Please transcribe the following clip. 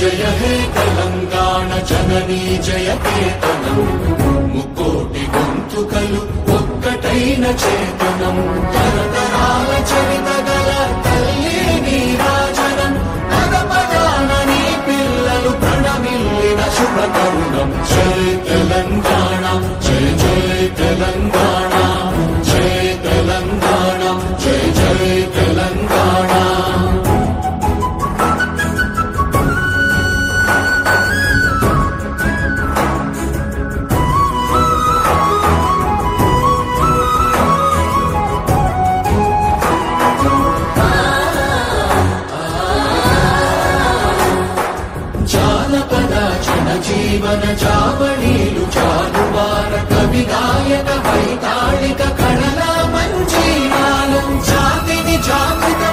జయ హే తెలంగాణ జననీ జయ కేతనం ముక్కోటి గొంతుకలు ఒక్కటైన చేతనం తరతరాల చరిత గల తల్లి నీరాజనం పద పదాన నీ పిల్లలు ప్రణమిల్లిన శుభ తరుణం జయ తెలంగాణ జయ జయ తెలంగాణ జయ తెలంగాణ జయ జయ తెలంగాణ జానపద జన జీవన జావళీలు జానువార కవి గాయక వైతాళిక కళల మంజీరాలు జాతిని జాగృత